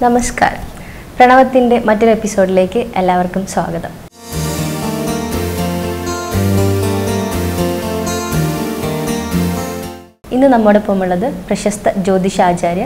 നമസ്കാരം പ്രണവത്തിൻ്റെ മറ്റൊരു എപ്പിസോഡിലേക്ക് എല്ലാവർക്കും സ്വാഗതം ഇന്ന് നമ്മോടൊപ്പം ഉള്ളത് പ്രശസ്ത ജ്യോതിഷാചാര്യൻ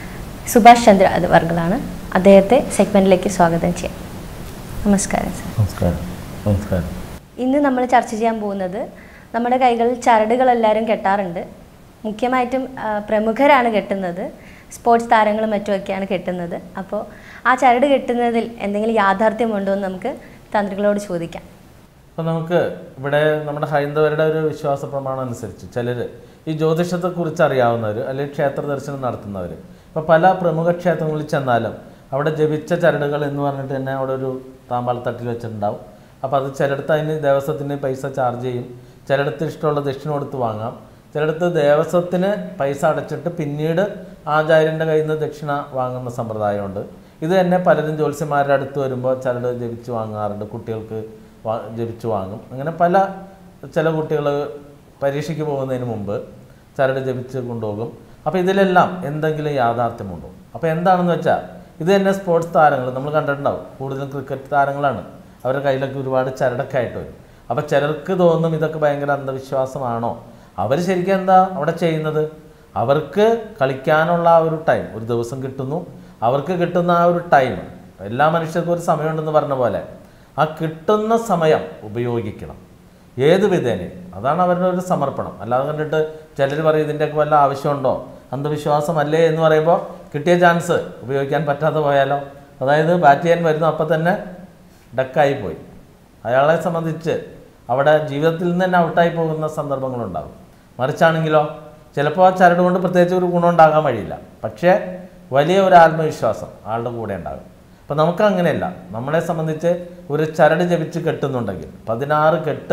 സുഭാഷ് ചന്ദ്ര അവർകളാണ് അദ്ദേഹത്തെ സെഗ്മെൻറ്റിലേക്ക് സ്വാഗതം ചെയ്യാം നമസ്കാരം സർ നമസ്കാരം നമസ്കാരം ഇന്ന് നമ്മൾ ചർച്ച ചെയ്യാൻ പോകുന്നത് നമ്മുടെ കൈകളിൽ ചരടുകൾ എല്ലാവരും കെട്ടാറുണ്ട് മുഖ്യമായിട്ടും ആ, പ്രമുഖരാണ് കെട്ടുന്നത് സ്പോർട്സ് താരങ്ങളും മറ്റുമൊക്കെയാണ് കെട്ടുന്നത് അപ്പോൾ ആ ചരട് കെട്ടുന്നതിൽ എന്തെങ്കിലും യാഥാർത്ഥ്യമുണ്ടോ എന്ന് നമുക്ക് തന്ത്രികളോട് ചോദിക്കാം അപ്പം നമുക്ക് ഇവിടെ നമ്മുടെ ഹൈന്ദവരുടെ ഒരു വിശ്വാസ പ്രമാണം അനുസരിച്ച് ചിലർ ഈ ജ്യോതിഷത്തെക്കുറിച്ച് അറിയാവുന്നവർ അല്ലെങ്കിൽ ക്ഷേത്ര ദർശനം നടത്തുന്നവർ ഇപ്പോൾ പല പ്രമുഖ ക്ഷേത്രങ്ങളിൽ ചെന്നാലും അവിടെ ജപിച്ച ചരടുകൾ എന്ന് പറഞ്ഞിട്ട് തന്നെ അവിടെ ഒരു താമ്പാളത്തട്ടിൽ വെച്ചിട്ടുണ്ടാവും അപ്പോൾ അത് ചിലയിടത്ത് അതിന് ദേവസ്വത്തിന് പൈസ ചാർജ് ചെയ്യും ചിലയിടത്ത് ഇഷ്ടമുള്ള ദക്ഷിണ കൊടുത്ത് വാങ്ങാം ചിലയിടത്ത് ദേവസ്വത്തിന് പൈസ അടച്ചിട്ട് പിന്നീട് ആചാര്യൻ്റെ കയ്യിൽ നിന്ന് ദക്ഷിണ വാങ്ങുന്ന സമ്പ്രദായമുണ്ട് ഇത് തന്നെ പലരും ജ്യോത്സ്യന്മാരുടെ അടുത്ത് വരുമ്പോൾ ചരട് ജപിച്ച് വാങ്ങാറുണ്ട് കുട്ടികൾക്ക് വാ- ജപിച്ച് വാങ്ങും അങ്ങനെ പല ചില കുട്ടികൾ പരീക്ഷയ്ക്ക് പോകുന്നതിന് മുമ്പ് ചരട് ജപിച്ച് കൊണ്ടുപോകും അപ്പോൾ ഇതിലെല്ലാം എന്തെങ്കിലും യാഥാർത്ഥ്യമുണ്ടോ അപ്പോൾ എന്താണെന്ന് വെച്ചാൽ ഇത് തന്നെ സ്പോർട്സ് താരങ്ങൾ നമ്മൾ കണ്ടിട്ടുണ്ടാവും കൂടുതലും ക്രിക്കറ്റ് താരങ്ങളാണ് അവരുടെ കയ്യിലൊക്കെ ഒരുപാട് ചരടൊക്കെ ആയിട്ട് വരും അപ്പോൾ ചിലർക്ക് തോന്നും ഇതൊക്കെ ഭയങ്കര അന്ധവിശ്വാസമാണോ അവർ ശരിക്കും എന്താ അവിടെ ചെയ്യുന്നത് അവർക്ക് കളിക്കാനുള്ള ആ ഒരു ടൈം ഒരു ദിവസം കിട്ടുന്നു അവർക്ക് കിട്ടുന്ന ആ ഒരു ടൈം എല്ലാ മനുഷ്യർക്കും ഒരു സമയമുണ്ടെന്ന് പറഞ്ഞ പോലെ ആ കിട്ടുന്ന സമയം ഉപയോഗിക്കണം ഏത് വിധേനയും അതാണ് അവരുടെ ഒരു സമർപ്പണം അല്ലാതെ കണ്ടിട്ട് ചിലർ പറയും ഇതിൻ്റെയൊക്കെ വല്ല ആവശ്യമുണ്ടോ അന്ധവിശ്വാസമല്ലേ എന്ന് പറയുമ്പോൾ കിട്ടിയ ചാൻസ് ഉപയോഗിക്കാൻ പറ്റാതെ പോയാലോ അതായത് ബാറ്റ് ചെയ്യാൻ വരുന്നു അപ്പം തന്നെ ഡക്കായി പോയി അയാളെ സംബന്ധിച്ച് അവിടെ ജീവിതത്തിൽ നിന്ന് തന്നെ ഔട്ടായി പോകുന്ന സന്ദർഭങ്ങളുണ്ടാകും മറിച്ചാണെങ്കിലോ ചിലപ്പോൾ ആ ചരട് കൊണ്ട് പ്രത്യേകിച്ച് ഒരു ഗുണം ഉണ്ടാകാൻ വഴിയില്ല പക്ഷേ വലിയ ഒരു ആത്മവിശ്വാസം ആളുടെ കൂടെ ഉണ്ടാകും അപ്പം നമുക്ക് അങ്ങനെയല്ല നമ്മളെ സംബന്ധിച്ച് ഒരു ചരട് ജപിച്ച് കെട്ടുന്നുണ്ടെങ്കിൽ പതിനാറ് കെട്ട്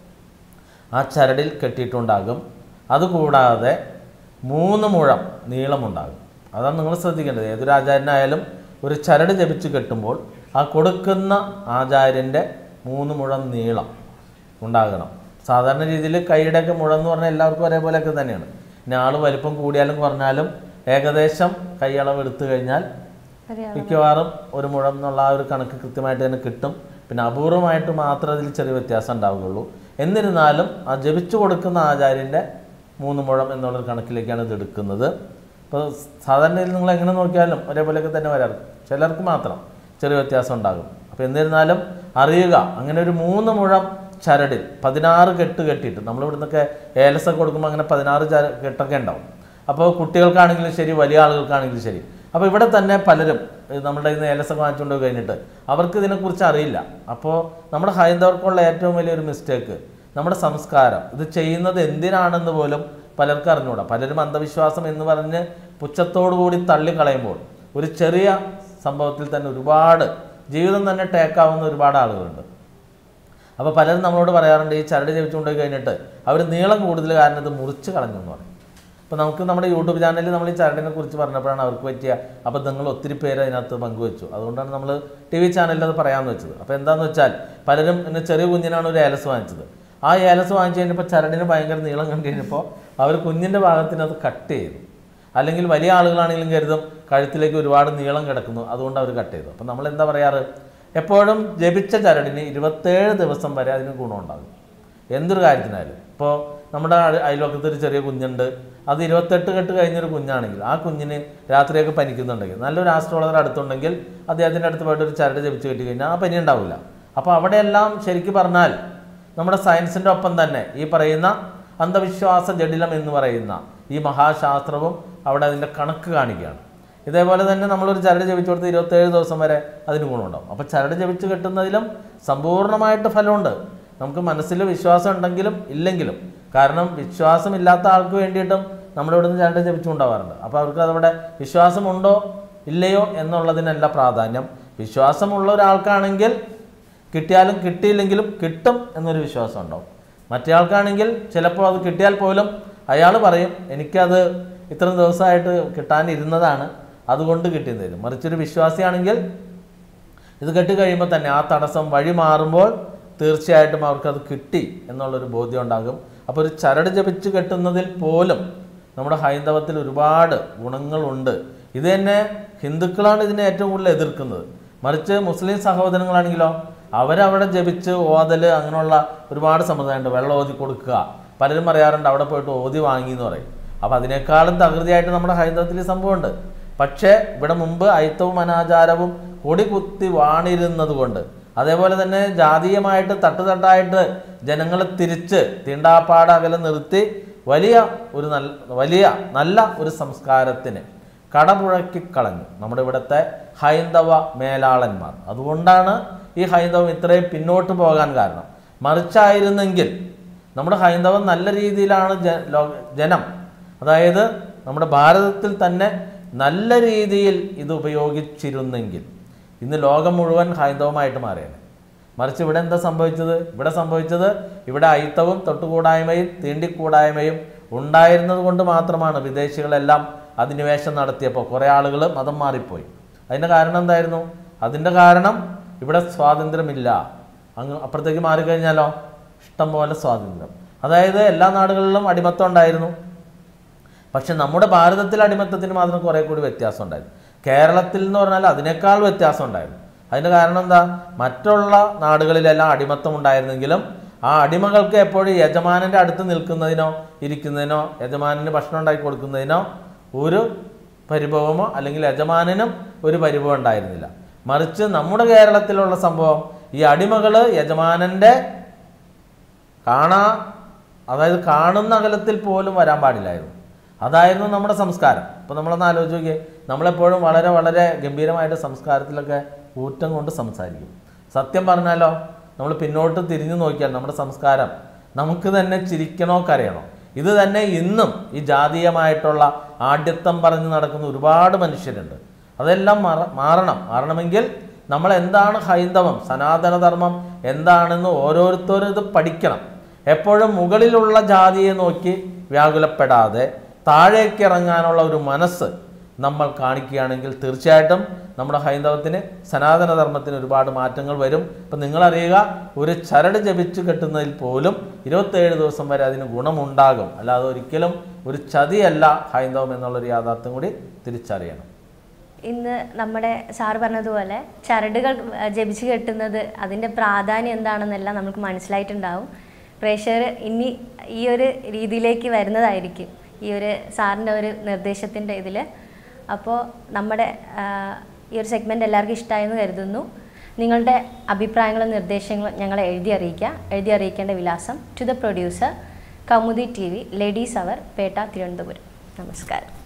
ആ ചരടിൽ കെട്ടിയിട്ടുണ്ടാകും അതുകൂടാതെ മൂന്ന് മുഴം നീളമുണ്ടാകും അതാണ് നിങ്ങൾ ശ്രദ്ധിക്കേണ്ടത് ഏതൊരു ആചാര്യനായാലും ഒരു ചരട് ജപിച്ച് കെട്ടുമ്പോൾ ആ കൊടുക്കുന്ന ആചാര്യൻ്റെ മൂന്ന് മുഴം നീളം ഉണ്ടാകണം സാധാരണ രീതിയിൽ കൈയുടെയൊക്കെ മുഴം എന്ന് പറഞ്ഞാൽ എല്ലാവർക്കും ഒരേപോലെയൊക്കെ തന്നെയാണ് ഇനി ആൾ വലിപ്പം കൂടിയാലും കുറഞ്ഞാലും ഏകദേശം കൈയളവ് എടുത്തു കഴിഞ്ഞാൽ മിക്കവാറും ഒരു മുഴം എന്നുള്ള ആ ഒരു കണക്ക് കൃത്യമായിട്ട് തന്നെ കിട്ടും പിന്നെ അപൂർവമായിട്ട് മാത്രമേ അതിൽ ചെറിയ വ്യത്യാസം ഉണ്ടാവുകയുള്ളൂ എന്നിരുന്നാലും ആ ജപിച്ചു കൊടുക്കുന്ന ആചാര്യൻ്റെ മൂന്ന് മുഴം എന്നുള്ളൊരു കണക്കിലേക്കാണ് ഇത് എടുക്കുന്നത് ഇപ്പോൾ സാധാരണ രീതിയിൽ നിങ്ങൾ എങ്ങനെ നോക്കിയാലും ഒരേപോലെയൊക്കെ തന്നെ വരാറ് ചിലർക്ക് മാത്രം ചെറിയ വ്യത്യാസം ഉണ്ടാകും അപ്പോൾ എന്നിരുന്നാലും അറിയുക അങ്ങനെ ഒരു മൂന്ന് മുഴം ചരടിൽ പതിനാറ് കെട്ട് കെട്ടിയിട്ട് നമ്മൾ ഇവിടുന്നൊക്കെ ഏലസൊക്കെ കൊടുക്കുമ്പോൾ അങ്ങനെ പതിനാറ് ചര കെട്ടൊക്കെ ഉണ്ടാവും അപ്പോൾ കുട്ടികൾക്കാണെങ്കിലും ശരി വലിയ ആളുകൾക്കാണെങ്കിലും ശരി അപ്പോൾ ഇവിടെ തന്നെ പലരും ഇത് നമ്മുടെ കയ്യിൽ നിന്ന് ഏലസൊക്കെ വാങ്ങിച്ചുകൊണ്ട് പോയി കഴിഞ്ഞിട്ട് അവർക്ക് ഇതിനെക്കുറിച്ച് അറിയില്ല അപ്പോൾ നമ്മുടെ ഹൈന്ദവർക്കുള്ള ഏറ്റവും വലിയൊരു മിസ്റ്റേക്ക് നമ്മുടെ സംസ്കാരം ഇത് ചെയ്യുന്നത് എന്തിനാണെന്ന് പോലും പലർക്കും അറിഞ്ഞുകൂടാ പലരും അന്ധവിശ്വാസം എന്ന് പറഞ്ഞ് പുച്ഛത്തോടു കൂടി തള്ളിക്കളയുമ്പോൾ ഒരു ചെറിയ സംഭവത്തിൽ തന്നെ ഒരുപാട് ജീവിതം തന്നെ ടേക്കാവുന്ന ഒരുപാട് ആളുകളുണ്ട് അപ്പോൾ പലരും നമ്മളോട് പറയാറുണ്ട് ഈ ചരട് ജപിച്ചുകൊണ്ട് പോയി കഴിഞ്ഞിട്ട് അവർ നീളം കൂടുതൽ കാരണം ഇത് മുറിച്ച് കളഞ്ഞു എന്ന് പറയും അപ്പോൾ നമുക്ക് നമ്മുടെ യൂട്യൂബ് ചാനലിൽ നമ്മൾ ഈ ചരടിനെ കുറിച്ച് പറഞ്ഞപ്പോഴാണ് അവർക്ക് പറ്റിയ അബദ്ധങ്ങൾ ഒത്തിരി പേര് അതിനകത്ത് പങ്കുവെച്ചു അതുകൊണ്ടാണ് നമ്മൾ ടി വി ചാനലിൽ അത് പറയാമെന്ന് വെച്ചത് അപ്പോൾ എന്താണെന്ന് വെച്ചാൽ പലരും എന്നെ ചെറിയ കുഞ്ഞിനാണ് ഒരു ഏലസ് വാങ്ങിച്ചത് ആ ഏലസ് വാങ്ങിച്ചു കഴിഞ്ഞപ്പോൾ ചരടിന് ഭയങ്കര നീളം കണ്ടു കഴിഞ്ഞപ്പോൾ അവർ കുഞ്ഞിൻ്റെ ഭാഗത്തിന് അത് കട്ട് ചെയ്തു അല്ലെങ്കിൽ വലിയ ആളുകളാണെങ്കിലും കരുതും കഴുത്തിലേക്ക് ഒരുപാട് നീളം കിടക്കുന്നു അതുകൊണ്ട് അവർ കട്ട് ചെയ്തു അപ്പം നമ്മൾ എന്താ പറയാറ് എപ്പോഴും ജപിച്ച ചരടിന് ഇരുപത്തേഴ് ദിവസം വരെ അതിന് ഗുണമുണ്ടാകും എന്തൊരു കാര്യത്തിനായാലും ഇപ്പോൾ നമ്മുടെ അയ- അയൽവക്കത്ത് ഒരു ചെറിയ കുഞ്ഞുണ്ട് അത് ഇരുപത്തെട്ട് കെട്ട് കഴിഞ്ഞൊരു കുഞ്ഞാണെങ്കിൽ ആ കുഞ്ഞിന് രാത്രിയൊക്കെ പനിക്കുന്നുണ്ടെങ്കിൽ നല്ലൊരു ആസ്ട്രോളജർ അടുത്തുണ്ടെങ്കിൽ അദ്ദേഹത്തിൻ്റെ അടുത്ത് പോയിട്ട് ഒരു ചരട് ജപിച്ച് കെട്ടി കഴിഞ്ഞാൽ ആ പനി ഉണ്ടാവില്ല അപ്പോൾ അവിടെയെല്ലാം ശരിക്കും പറഞ്ഞാൽ നമ്മുടെ സയൻസിൻ്റെ ഒപ്പം തന്നെ ഈ പറയുന്ന അന്ധവിശ്വാസ ജഡിലം എന്ന് പറയുന്ന ഈ മഹാശാസ്ത്രവും അവിടെ അതിൻ്റെ കണക്ക് കാണിക്കുകയാണ് ഇതേപോലെ തന്നെ നമ്മളൊരു ചരട് ജപിച്ചു കൊടുത്ത് ഇരുപത്തേഴ് ദിവസം വരെ അതിന് ഗുണമുണ്ടാവും അപ്പോൾ ചരട് ജപിച്ച് കെട്ടുന്നതിലും സമ്പൂർണ്ണമായിട്ട് ഫലമുണ്ട് നമുക്ക് മനസ്സിൽ വിശ്വാസം ഉണ്ടെങ്കിലും ഇല്ലെങ്കിലും കാരണം വിശ്വാസമില്ലാത്ത ആൾക്ക് വേണ്ടിയിട്ടും നമ്മളിവിടുന്ന് ചരട് ജപിച്ചുകൊണ്ടാവാറുണ്ട് അപ്പോൾ അവർക്ക് അതവിടെ വിശ്വാസമുണ്ടോ ഇല്ലയോ എന്നുള്ളതിനല്ല പ്രാധാന്യം വിശ്വാസമുള്ള ഒരാൾക്കാണെങ്കിൽ കിട്ടിയാലും കിട്ടിയില്ലെങ്കിലും കിട്ടും എന്നൊരു വിശ്വാസം ഉണ്ടാവും മറ്റേ ആൾക്കാണെങ്കിൽ ചിലപ്പോൾ അത് കിട്ടിയാൽ പോലും അയാൾ പറയും എനിക്കത് ഇത്ര ദിവസമായിട്ട് കിട്ടാനിരുന്നതാണ് അതുകൊണ്ട് കിട്ടിയെന്ന് തരും മറിച്ചൊരു വിശ്വാസിയാണെങ്കിൽ ഇത് കെട്ടി കഴിയുമ്പോൾ തന്നെ ആ തടസ്സം വഴി മാറുമ്പോൾ തീർച്ചയായിട്ടും അവർക്കത് കിട്ടി എന്നുള്ളൊരു ബോധ്യം ഉണ്ടാകും അപ്പോൾ ഒരു ചരട് ജപിച്ച് കെട്ടുന്നതിൽ പോലും നമ്മുടെ ഹൈന്ദവത്തിൽ ഒരുപാട് ഗുണങ്ങളുണ്ട് ഇത് തന്നെ ഹിന്ദുക്കളാണ് ഇതിനെ ഏറ്റവും കൂടുതൽ എതിർക്കുന്നത് മറിച്ച് മുസ്ലിം സഹോദരങ്ങളാണെങ്കിലോ അവരവിടെ ജപിച്ച് ഓതൽ അങ്ങനെയുള്ള ഒരുപാട് സമ്പ്രദായമുണ്ട് വെള്ളം ഓതി കൊടുക്കുക പലരും പറയാറുണ്ട് അവിടെ പോയിട്ട് ഓതി വാങ്ങി എന്ന് പറയും അപ്പോൾ അതിനേക്കാളും തകൃതിയായിട്ട് നമ്മുടെ ഹൈന്ദവത്തിൽ ഈ സംഭവമുണ്ട് പക്ഷേ ഇവിടെ മുമ്പ് അയിത്തവും അനാചാരവും കൊടി കുത്തി വാണിരുന്നത് കൊണ്ട് അതേപോലെ തന്നെ ജാതീയമായിട്ട് തട്ടുതട്ടായിട്ട് ജനങ്ങളെ തിരിച്ച് തീണ്ടാപ്പാട് അകലെ നിർത്തി വലിയ ഒരു നല്ല വലിയ നല്ല ഒരു സംസ്കാരത്തിന് കടപുഴക്കി കളഞ്ഞു നമ്മുടെ ഇവിടുത്തെ ഹൈന്ദവ മേലാളന്മാർ അതുകൊണ്ടാണ് ഈ ഹൈന്ദവം ഇത്രയും പിന്നോട്ട് പോകാൻ കാരണം മറിച്ചായിരുന്നെങ്കിൽ നമ്മുടെ ഹൈന്ദവം നല്ല രീതിയിലാണ് ജ- ലോ- ജനം അതായത് നമ്മുടെ ഭാരതത്തിൽ തന്നെ നല്ല രീതിയിൽ ഇത് ഉപയോഗിച്ചിരുന്നെങ്കിൽ ഇന്ന് ലോകം മുഴുവൻ ഹൈന്ദവമായിട്ട് മാറിയാണ് മറിച്ച് ഇവിടെ എന്താ സംഭവിച്ചത് ഇവിടെ സംഭവിച്ചത് ഇവിടെ അയിത്തവും തൊട്ടുകൂടായ്മയും തീണ്ടിക്കൂടായ്മയും ഉണ്ടായിരുന്നത് കൊണ്ട് മാത്രമാണ് വിദേശികളെല്ലാം അധിനിവേശം നടത്തിയപ്പോൾ കുറേ ആളുകൾ മതം മാറിപ്പോയി അതിൻ്റെ കാരണം എന്തായിരുന്നു അതിൻ്റെ കാരണം ഇവിടെ സ്വാതന്ത്ര്യമില്ല അങ്ങ് അപ്പുറത്തേക്ക് മാറിക്കഴിഞ്ഞാലോ ഇഷ്ടം പോലെ സ്വാതന്ത്ര്യം അതായത് എല്ലാ നാടുകളിലും അടിമത്തം ഉണ്ടായിരുന്നു പക്ഷെ നമ്മുടെ ഭാരതത്തിൽ അടിമത്തത്തിന് മാത്രം കുറേ കൂടി വ്യത്യാസം ഉണ്ടായിരുന്നു കേരളത്തിൽ എന്ന് പറഞ്ഞാൽ അതിനേക്കാൾ വ്യത്യാസം ഉണ്ടായിരുന്നു അതിൻ്റെ കാരണം എന്താ മറ്റുള്ള നാടുകളിലെല്ലാം അടിമത്തം ഉണ്ടായിരുന്നെങ്കിലും ആ അടിമകൾക്ക് എപ്പോഴും യജമാനൻ്റെ അടുത്ത് നിൽക്കുന്നതിനോ ഇരിക്കുന്നതിനോ യജമാനന് ഭക്ഷണം ഉണ്ടാക്കി കൊടുക്കുന്നതിനോ ഒരു പരിഭവമോ അല്ലെങ്കിൽ യജമാനനും ഒരു പരിഭവം ഉണ്ടായിരുന്നില്ല മറിച്ച് നമ്മുടെ കേരളത്തിലുള്ള സംഭവം ഈ അടിമകൾ യജമാനൻ്റെ കാണാ അതായത് കാണുന്ന അകലത്തിൽ പോലും വരാൻ പാടില്ലായിരുന്നു അതായിരുന്നു നമ്മുടെ സംസ്കാരം അപ്പോൾ നമ്മളൊന്ന് ആലോചിച്ച് നോക്കിയേ നമ്മളെപ്പോഴും വളരെ വളരെ ഗംഭീരമായിട്ട് സംസ്കാരത്തിലൊക്കെ ഊറ്റം കൊണ്ട് സംസാരിക്കും സത്യം പറഞ്ഞാലോ നമ്മൾ പിന്നോട്ട് തിരിഞ്ഞു നോക്കിയാൽ നമ്മുടെ സംസ്കാരം നമുക്ക് തന്നെ ചിരിക്കണോ കരയണോ ഇത് തന്നെ ഇന്നും ഈ ജാതീയമായിട്ടുള്ള ആഢ്യത്വം പറഞ്ഞ് നടക്കുന്ന ഒരുപാട് മനുഷ്യരുണ്ട് അതെല്ലാം മാറ മാറണം മാറണമെങ്കിൽ നമ്മൾ എന്താണ് ഹൈന്ദവം സനാതനധർമ്മം എന്താണെന്ന് ഓരോരുത്തരും ഇത് പഠിക്കണം എപ്പോഴും മുകളിലുള്ള ജാതിയെ നോക്കി വ്യാകുലപ്പെടാതെ താഴേക്ക് ഇറങ്ങാനുള്ള ഒരു മനസ്സ് നമ്മൾ കാണിക്കുകയാണെങ്കിൽ തീർച്ചയായിട്ടും നമ്മുടെ ഹൈന്ദവത്തിന് സനാതനധർമ്മത്തിന് ഒരുപാട് മാറ്റങ്ങൾ വരും ഇപ്പം നിങ്ങളറിയുക ഒരു ചരട് ജപിച്ച് കെട്ടുന്നതിൽ പോലും ഇരുപത്തേഴ് ദിവസം വരെ അതിന് ഗുണമുണ്ടാകും അല്ലാതെ ഒരിക്കലും ഒരു ചതിയല്ല ഹൈന്ദവം എന്നുള്ളൊരു യാഥാർത്ഥ്യം കൂടി തിരിച്ചറിയണം ഇന്ന് നമ്മുടെ സാറ് പറഞ്ഞതുപോലെ ചരടുകൾ ആ, ജപിച്ച് കെട്ടുന്നത് അതിൻ്റെ പ്രാധാന്യം എന്താണെന്നെല്ലാം നമുക്ക് മനസ്സിലായിട്ടുണ്ടാവും പ്രേക്ഷകർ ഇനി ഈ ഒരു രീതിയിലേക്ക് വരുന്നതായിരിക്കും ഈ ഒരു സാറിൻ്റെ ഒരു നിർദ്ദേശത്തിൻ്റെ ഇതിൽ അപ്പോൾ നമ്മുടെ ആ, ഈ ഒരു സെഗ്മെൻറ്റ് എല്ലാവർക്കും ഇഷ്ടമായെന്ന് കരുതുന്നു നിങ്ങളുടെ അഭിപ്രായങ്ങളും നിർദ്ദേശങ്ങളും ഞങ്ങളെ എഴുതി അറിയിക്കുക എഴുതി അറിയിക്കേണ്ട വിലാസം to the producer Kaumudi T V ladies hour Pettah Thiruvananthapuram നമസ്കാരം